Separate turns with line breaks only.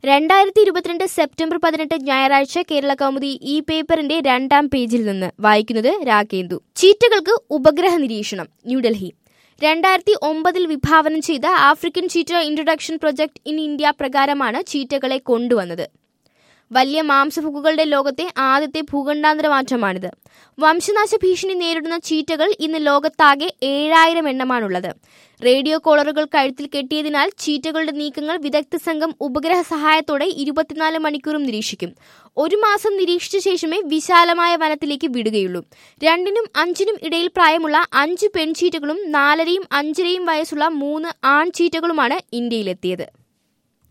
രണ്ടായിരത്തി ഇരുപത്തിരണ്ട് സെപ്റ്റംബർ പതിനെട്ട് ഞായറാഴ്ച കേരള കൗമുദി ഈ പേപ്പറിന്റെ രണ്ടാം പേജിൽ നിന്ന് വായിക്കുന്നത് രാകേന്ദു ചീറ്റകൾക്ക് ഉപഗ്രഹ നിരീക്ഷണം ന്യൂഡൽഹി രണ്ടായിരത്തി ഒമ്പതിൽ വിഭാവനം ചെയ്ത African cheetah introduction project in India പ്രകാരമാണ് ചീറ്റകളെ കൊണ്ടുവന്നത് വലിയ മാംസഭുക്കുകളുടെ ലോകത്തെ ആദ്യത്തെ ഭൂഖണ്ഡാന്തര മാറ്റമാണിത് വംശനാശ ഭീഷണി നേരിടുന്ന ചീറ്റകൾ ഇന്ന് ലോകത്താകെ ഏഴായിരം എണ്ണമാണുള്ളത് റേഡിയോ കോളറുകൾ കഴുത്തിൽ കെട്ടിയതിനാൽ ചീറ്റകളുടെ നീക്കങ്ങൾ വിദഗ്ധ സംഘം ഉപഗ്രഹ സഹായത്തോടെ ഇരുപത്തിനാല് മണിക്കൂറും നിരീക്ഷിക്കും ഒരു മാസം നിരീക്ഷിച്ച ശേഷമേ വിശാലമായ വനത്തിലേക്ക് വിടുകയുള്ളൂ രണ്ടിനും അഞ്ചിനും ഇടയിൽ പ്രായമുള്ള അഞ്ച് പെൺചീറ്റകളും നാലരയും അഞ്ചരയും വയസ്സുള്ള മൂന്ന് ആൺചീറ്റകളുമാണ് ഇന്ത്യയിലെത്തിയത്